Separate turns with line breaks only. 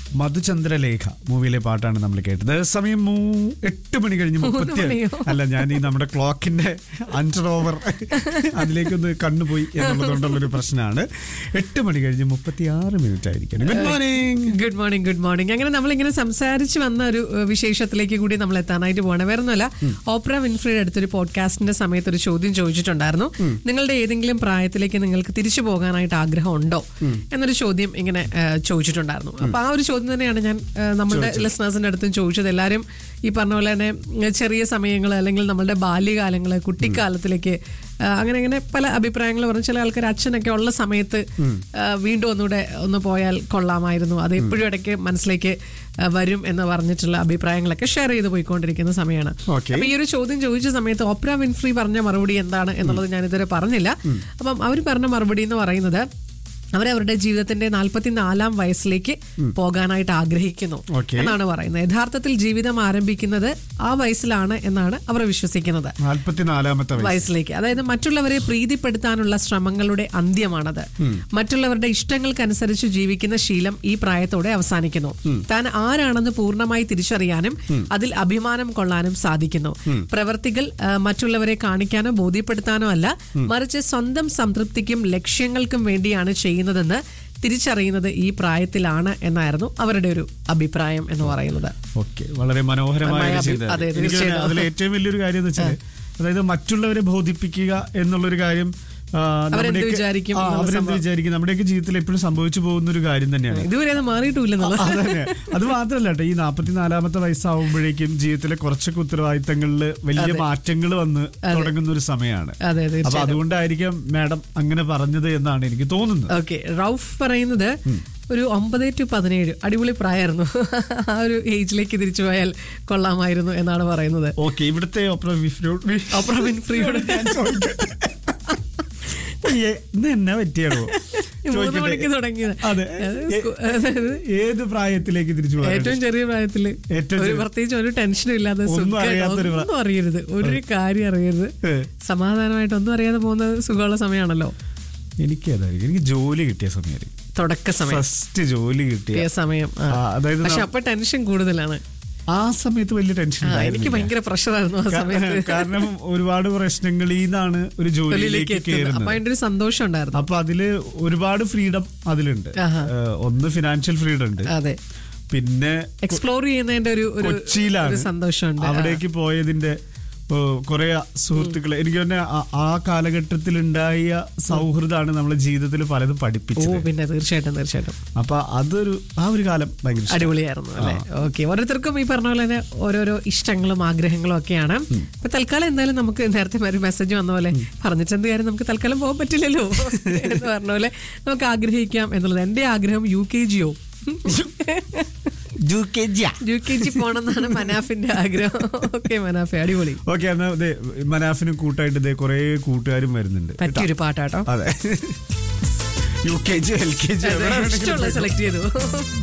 മധുചന്ദ്രലേഖ മൂവിയിലെ പാട്ടാണ് നമ്മൾ കേട്ടത് സമയം മൂ- എട്ട് മണി കഴിഞ്ഞ് മുപ്പത്തി
മണിയോ?
അല്ല ഞാൻ ഈ നമ്മുടെ ക്ലോക്കിന്റെ അഞ്ചർ ഓവർ അതിലേക്കൊന്ന് കണ്ണുപോയി എന്നുള്ളതുകൊണ്ടുള്ളൊരു പ്രശ്നമാണ് എട്ട് മണി കഴിഞ്ഞ് മുപ്പത്തി ആറ് മിനിറ്റ് ആയിരിക്കണം good morning
good morning good morning അങ്ങനെ നമ്മളിങ്ങനെ സംസാരിച്ച് വന്ന ഒരു ഏഹ്, വിശേഷത്തിലേക്ക് കൂടി നമ്മൾ എത്താനായിട്ട് പോകണം വേറെ ഒന്നുമല്ല ഓപ്ര വിൻഫ്രിയുടെ അടുത്തൊരു പോഡ്കാസ്റ്റിന്റെ സമയത്ത് ഒരു ചോദ്യം ചോദിച്ചിട്ടുണ്ടായിരുന്നു നിങ്ങളുടെ ഏതെങ്കിലും പ്രായത്തിലേക്ക് നിങ്ങൾക്ക് തിരിച്ചു പോകാനായിട്ട് ആഗ്രഹം ഉണ്ടോ എന്നൊരു ചോദ്യം ഇങ്ങനെ ഏഹ്, ചോദിച്ചിട്ടുണ്ടായിരുന്നു അപ്പൊ ആ ഒരു ചോദ്യം തന്നെയാണ് ഞാൻ ഏഹ്, നമ്മളുടെ ലിസണേഴ്സിന്റെ അടുത്തും ചോദിച്ചത് എല്ലാവരും ഈ പറഞ്ഞ പോലെ തന്നെ ഏഹ്, ചെറിയ സമയങ്ങൾ അല്ലെങ്കിൽ നമ്മളുടെ ബാല്യകാലങ്ങള് കുട്ടിക്കാലത്തിലേക്ക് ആ, അങ്ങനെ അങ്ങനെ പല അഭിപ്രായങ്ങൾ പറഞ്ഞു ചില ആൾക്കാർ അച്ഛനൊക്കെ ഉള്ള സമയത്ത് ആ, വീണ്ടും ഒന്നുകൂടെ ഒന്ന് പോയാൽ കൊള്ളാമായിരുന്നു അത് എപ്പോഴും ഇടയ്ക്ക് മനസ്സിലേക്ക് ആ, വരും എന്ന് പറഞ്ഞിട്ടുള്ള അഭിപ്രായങ്ങളൊക്കെ ഷെയർ ചെയ്ത് പോയിക്കൊണ്ടിരിക്കുന്ന സമയമാണ്
Okay.
അപ്പൊ ഈ ഒരു ചോദ്യം ചോദിച്ച സമയത്ത് ഓപ്ര വിൻഫ്രി പറഞ്ഞ മറുപടി എന്താണ് എന്നുള്ളത് ഞാൻ ഇതുവരെ പറഞ്ഞില്ല അപ്പം അവർ പറഞ്ഞ മറുപടി എന്ന് പറയുന്നത് അവരവരുടെ ജീവിതത്തിന്റെ നാൽപ്പത്തിനാലാം വയസ്സിലേക്ക് പോകാനായിട്ട് ആഗ്രഹിക്കുന്നു
Okay.
എന്നാണ് പറയുന്നത് യഥാർത്ഥത്തിൽ ജീവിതം ആരംഭിക്കുന്നത് ആ വയസ്സിലാണ് എന്നാണ് അവർ വിശ്വസിക്കുന്നത്
നാൽപ്പത്തിനാലാമത്തെ വയസ്സ്
വയസ്സിലേക്ക് അതായത് മറ്റുള്ളവരെ പ്രീതിപ്പെടുത്താനുള്ള ശ്രമങ്ങളുടെ അന്ത്യമാണത് മറ്റുള്ളവരുടെ ഇഷ്ടങ്ങൾക്കനുസരിച്ച് ജീവിക്കുന്ന ശീലം ഈ പ്രായത്തോടെ അവസാനിക്കുന്നു താൻ ആരാണെന്ന് പൂർണ്ണമായി തിരിച്ചറിയാനും അതിൽ അഭിമാനം കൊള്ളാനും സാധിക്കുന്നു പ്രവർത്തികൾ ആ, മറ്റുള്ളവരെ കാണിക്കാനോ ബോധ്യപ്പെടുത്താനോ അല്ല മറിച്ച് സ്വന്തം സംതൃപ്തിക്കും ലക്ഷ്യങ്ങൾക്കും വേണ്ടിയാണ് ചെയ്യുന്നതെന്ന് തിരിച്ചറിയുന്നത് ഈ പ്രായത്തിലാണ് എന്നായിരുന്നു അവരുടെ ഒരു അഭിപ്രായം എന്ന് പറയുന്നത്
ഓക്കെ വളരെ മനോഹരമായ
നന്നായി
ഒരു
അഭി-
ചിന്ത
അതെ,
എനിക്ക്
തീർച്ചയായിട്ടും.
അതിൽ ഏറ്റവും വലിയൊരു കാര്യം എന്ന് വെച്ചാൽ അതായത് മറ്റുള്ളവരെ ബോധിപ്പിക്കുക എന്നുള്ളൊരു കാര്യം ആ,
അവരെന്ത്
നമ്മുടെയൊക്കെ-
വിചാരിക്കും
ആ,
എന്നുള്ള
അവരെന്ത് വിചാരിക്കും നമ്മുടെയൊക്കെ ജീവിതത്തിൽ എപ്പോഴും സംഭവിച്ചു പോകുന്ന ഒരു കാര്യം തന്നെയാണ്
ഇതുവരെ അത് മാറിയിട്ടില്ലെന്നുള്ളത്
അതന്നെ അത് മാത്രല്ല കേട്ടോ ഈ നാപ്പത്തിനാലാമത്തെ വയസ്സാവുമ്പോഴേക്കും ജീവിതത്തിലെ കുറച്ചൊക്കെ ഉത്തരവാദിത്തങ്ങളിൽ വലിയ മാറ്റങ്ങൾ വന്ന് തുടങ്ങുന്ന ഒരു സമയമാണ്
അതെ
അപ്പൊ
തീർച്ചയായും
അതുകൊണ്ടായിരിക്കാം മാഡം അങ്ങനെ പറഞ്ഞത് എന്നാണ് എനിക്ക് തോന്നുന്നത്
ഓക്കെ റൌഫ് പറയുന്നത് ഒരു ഒമ്പത് ടു പതിനേഴ് അടിപൊളി പ്രായമായിരുന്നു ആ ഒരു ഏജിലേക്ക് തിരിച്ചു പോയാൽ കൊള്ളാമായിരുന്നു എന്നാണ് പറയുന്നത്
ഓക്കെ ഇവിടുത്തെ ഓപ്പറ വിഫ്രോഡ് വി-
ഓപ്ര വിൻഫ്രിയോട്
ഞാൻ ചോദിക്കട്ടെ? ഏ, ഇന്ന് എന്നാ പറ്റിയാണോ
മൂന്ന് മണിക്ക് തുടങ്ങിയത്
അതെ
അത്
ഏ-
സ്കൂ- അതായത്
ഏത് പ്രായത്തിലേക്ക് തിരിച്ചു പോകാൻ
ഏറ്റവും ചെറിയ പ്രായത്തില്
ഏറ്റവും
ഒരു
ചെറിയ-
പ്രത്യേകിച്ച് ഒരു ടെൻഷനും ഇല്ലാതെ
ഒന്നും
സുഖമായിട്ട്
അറിയാത്തൊരു പ്രാ-
ഒന്നും അറിയരുത് ഒരു കാര്യം അറിയരുത്
ഏ.
സമാധാനമായിട്ട് ഒന്നും അറിയാതെ പോകുന്നത് സുഖമുള്ള സമയമാണല്ലോ
എനിക്ക് അതായിരിക്കും എനിക്ക് ജോലി കിട്ടിയ സമയമായിരിക്കും
തുടക്ക സമയം
ഫസ്റ്റ് ജോലി കിട്ടിയ
കിട്ടിയ സമയം ആ.
ആ, അതായത്
പക്ഷെ
ന-
അപ്പൊ ടെൻഷൻ കൂടുതലാണ്
ആ സമയത്ത് വലിയ ടെൻഷൻ
ആ, എനിക്ക്
ഉണ്ടായിരുന്നില്ല.
ഭയങ്കര പ്രഷറായിരുന്നു ആ സമയത്ത്
കാരണം ഒരുപാട് പ്രശ്നങ്ങളിൽ നിന്നാണ് ഒരു
തൊഴിലേക്ക്
ജോലിയിലേക്ക്
എത്തുന്നത് അപ്പൊ
കയറുന്നത്
അതിന്റെ ഒരു സന്തോഷം ഉണ്ടായിരുന്നു
അപ്പൊ അതില് ഒരുപാട് ഫ്രീഡം അതിലുണ്ട്
ആഹാ.
ഏഹ്, ഒന്ന് ഫിനാൻഷ്യൽ ഫ്രീഡം ഉണ്ട്
അതെ
പിന്നെ
എക്സ്പ്ലോർ ചെയ്യുന്നതിന്റെ ഒരു ഒരു
കൊച്ചിയിലാണ്
ഒരു സന്തോഷമുണ്ട്
അവിടേക്ക് പോയതിന്റെ കുറെ സുഹൃത്തുക്കളെ എനിക്ക് തന്നെ ആ- ആ കാലഘട്ടത്തിൽ ഉണ്ടായ സൗഹൃദമാണ് നമ്മളെ ജീവിതത്തിൽ പലതും
ഓ
പഠിപ്പിച്ചത്
പിന്നെ തീർച്ചയായിട്ടും തീർച്ചയായിട്ടും
അപ്പൊ അതൊരു ആ ഒരു കാലം ഭയങ്കര ഇഷ്ടാ.
അടിപൊളിയായിരുന്നു അല്ലെ ഓക്കെ ഓരോരുത്തർക്കും ഈ പറഞ്ഞ പോലെ തന്നെ ഓരോരോ ഇഷ്ടങ്ങളും ആഗ്രഹങ്ങളും ഒക്കെയാണ് അപ്പൊ തൽക്കാലം എന്തായാലും നമുക്ക് നേരത്തെ ഒരു മെസ്സേജ് വന്ന പോലെ പറഞ്ഞിട്ട് എന്ത് കാര്യം നമുക്ക് തൽക്കാലം പോകാൻ പറ്റില്ലല്ലോ എന്ന് പറഞ്ഞ പോലെ നമുക്ക് ആഗ്രഹിക്കാം എന്നുള്ളത് എന്റെ ആഗ്രഹം യു കെ ജിയോ യു കെ ജി പോണെന്നാണ് മനാഫിന്റെ ആഗ്രഹം ഓക്കെ മനാഫെ അടിപൊളി
ഓക്കെ എന്നാ ദേ മനാഫിനും കൂട്ടായിട്ട് ദേ കുറെ കൂട്ടുകാരും വരുന്നുണ്ട്
പറ്റിയൊരു പാട്ടാട്ടോ
അതെ U K G L K G
ഇഷ്ടമുള്ള സെലക്ട് ചെയ്തു